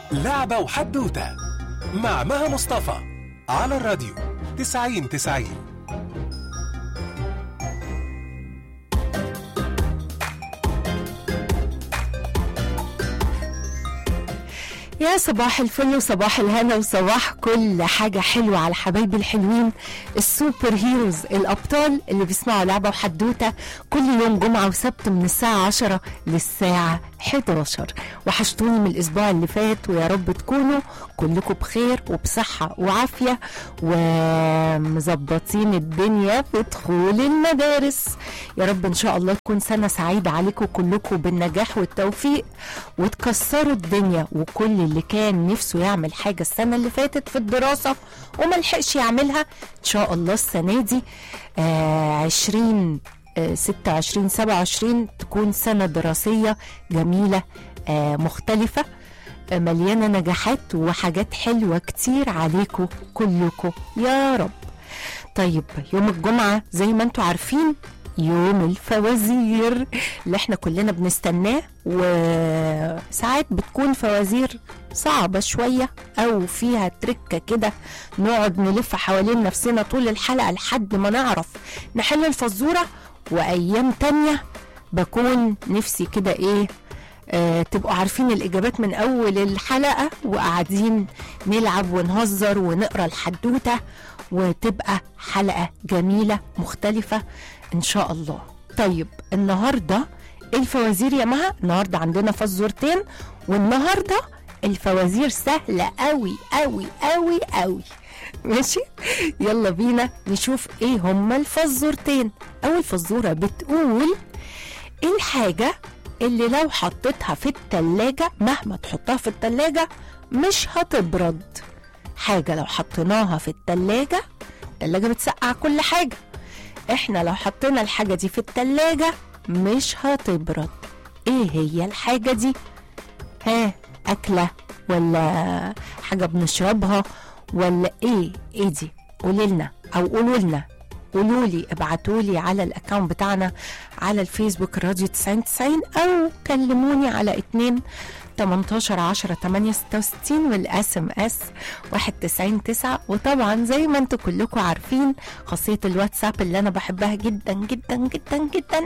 لعبة وحدوتة مع مها مصطفى على الراديو تسعين تسعين يا صباح الفل وصباح الهنا وصباح كل حاجة حلوة على حبايبي الحلوين السوبر هيروز الأبطال اللي بيسمعوا لعبة وحدوتة كل يوم جمعة وسبت من الساعة 10 للساعة 11 وحشتوني من الأسبوع اللي فات ويا رب تكونوا كلكم بخير وبصحة وعافية ومظبطين الدنيا في دخول المدارس يا رب إن شاء الله تكون سنة سعيدة عليكم كلكم بالنجاح والتوفيق وتكسروا الدنيا وكل اللي كان نفسه يعمل حاجة السنة اللي فاتت في الدراسة وما لحقش يعملها إن شاء الله السنة دي آه عشرين آه 26 27 تكون سنة دراسية جميلة آه مختلفة آه مليانة نجاحات وحاجات حلوة كتير عليكم كلكم يا رب طيب يوم الجمعة زي ما انتوا عارفين يوم الفوازير اللي احنا كلنا بنستناه وساعات بتكون فوازير صعبة شوية أو فيها تركة كده نقعد نلف حوالين نفسنا طول الحلقة لحد ما نعرف نحل الفزورة وأيام تانية بكون نفسي كده إيه آه تبقوا عارفين الإجابات من أول الحلقة وقاعدين نلعب ونهزر ونقرأ الحدوتة وتبقى حلقة جميلة مختلفة إن شاء الله طيب النهاردة الفوازير يا مها النهاردة عندنا فزورتين والنهاردة الفوازير سهلة قوي قوي قوي قوي ماشي يلا بينا نشوف ايه هما الفزورتين اول فزورة بتقول ايه الحاجة اللي لو حطيتها في التلاجة مهما تحطها في التلاجة مش هتبرد حاجة لو حطيناها في التلاجة التلاجة بتسقع كل حاجة احنا لو حطينا الحاجة دي في التلاجة مش هتبرد ايه هي الحاجة دي ها أكلة ولا حاجة بنشربها ولا ايه ايه دي قولي لنا او قولوا لنا قولوا لي ابعتوا لي على الاكونت بتاعنا على الفيسبوك راديو 99 او كلموني على 2 18 10 8 66 والاس ام اس 199 9 وطبعا زي ما انتم كلكم عارفين خاصيه الواتساب اللي انا بحبها جدا جدا جدا جدا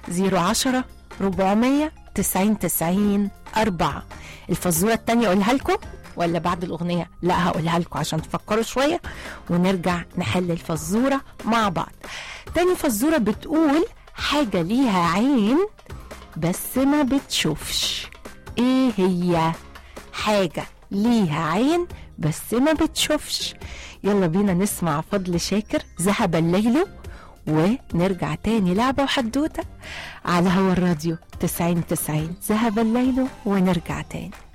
010 400 90 90 4 الفزوره الثانيه اقولها لكم ولا بعد الأغنية لا هقولها لكم عشان تفكروا شوية ونرجع نحل الفزورة مع بعض تاني فزورة بتقول حاجة ليها عين بس ما بتشوفش ايه هي حاجة ليها عين بس ما بتشوفش يلا بينا نسمع فضل شاكر ذهب الليل ونرجع تاني لعبة وحدوتة على هوا الراديو 90 90 ذهب الليل ونرجع تاني